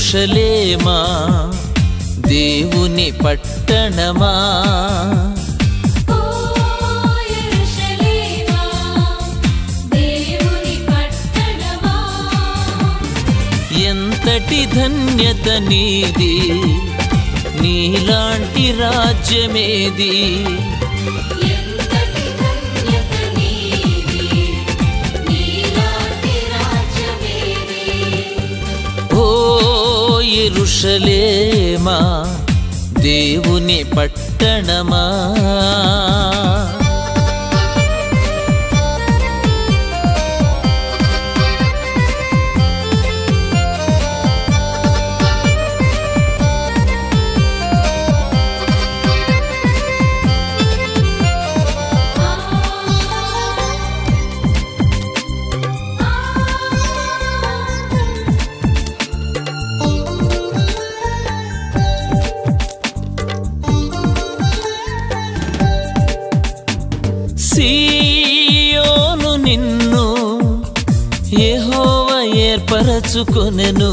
ఎరుషలేమా దేవుని పట్టణమా ఓ యెరూషలేమా దేవుని పట్టణమా ఎంతటి ధన్యత నీది నీలాంటి రాజ్యమేది ఎంతటి ధన్యత నీది నీలాంటి రాజ్యమేది ఓ ఎరుషలేమా దేవుని పట్టణమా సీయోను నిన్ను యెహోవ ఏర్పరచుకొనెను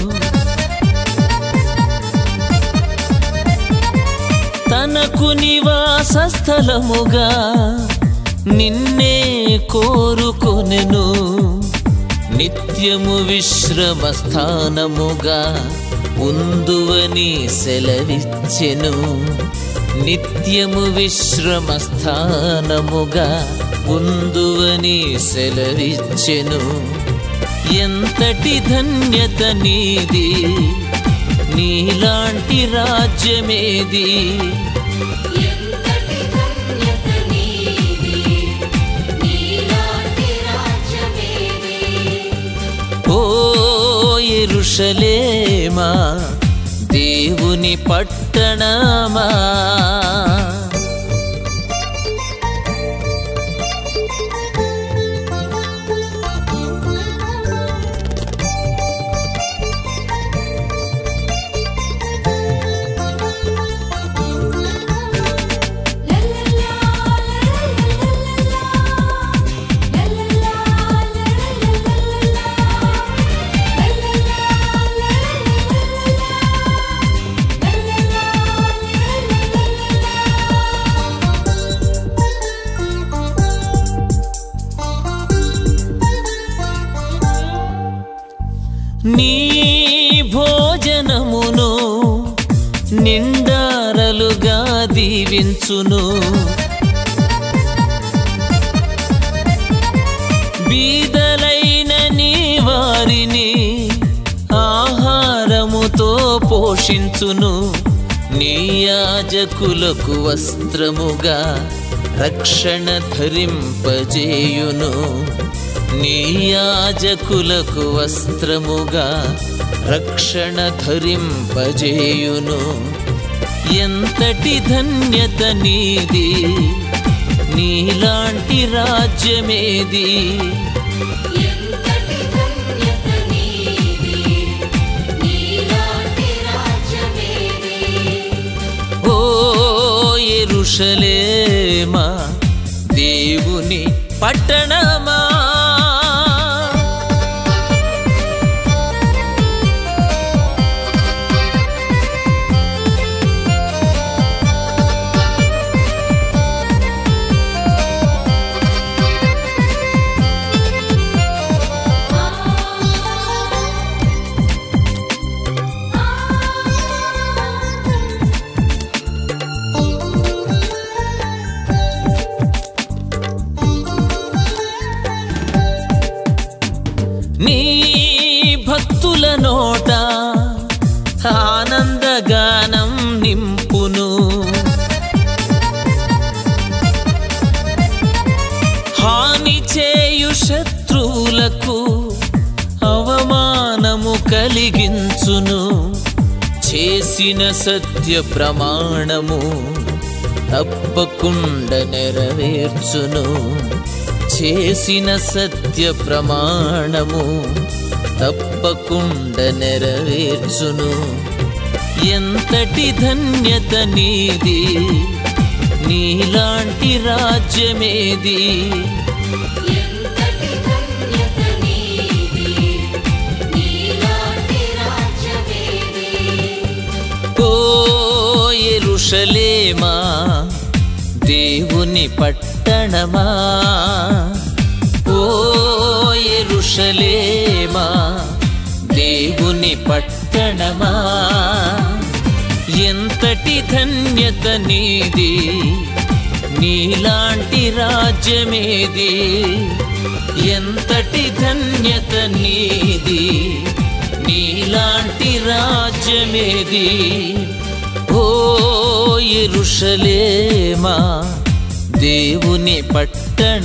తనకు నివాస స్థలముగా నిన్నే కోరుకొనెను నిత్యము విశ్రమ స్థానముగా ఉందువని సెలవిచ్చెను నిత్యము విశ్రమ స్థానముగా ఉందువని సెలవిచ్చెను ఎంతటి ధన్యత నీది నీలాంటి రాజ్యమేది ఎంతటి ధన్యత నీది నీలాంటి రాజ్యమేది ఓ ఎరుషలేమా దేవుని పట్టణమా నీ భోజనమును నిండారలుగా దీవించును బీదలైన నీ వారిని ఆహారముతో పోషించును నీ యాజకులకు వస్త్రముగా రక్షణ ధరింపజేయును నీ యాజకులకు వస్త్రముగా రక్షణ ధరింపజేయును ఎంతటి ధన్యత నీది నీలాంటి రాజ్యమేది ఎంతటి ధన్యత నీది నీలాంటి రాజ్యమేది ఓ ఎరుషలేమా దేవుని పట్టణమా నీ భక్తుల నోట ఆనందగానం నింపును హాని చేయు శత్రువులకు అవమానము కలిగించును చేసిన సత్య ప్రమాణము తప్పకుండా నెరవేర్చును చేసిన సత్య ప్రమాణము తప్పకుండా నెరవేర్చును ఎంతటి ధన్యత నీది నీలాంటి రాజ్యమేది ఎంతటి ధన్యత నీది నీలాంటి రాజ్యమేది ఎరుషలేమా దేవుని పట్టణమా ఓ ఎరుషలేమా దేవుని పట్టణమా ఎంతటి ధన్యత నీది నీలాంటి రాజ్యమేది ఎంతటి ధన్యత నీది నీలాంటి రాజ్యమేది ఓ ఎరుషలేమా దేవుని పట్టణమా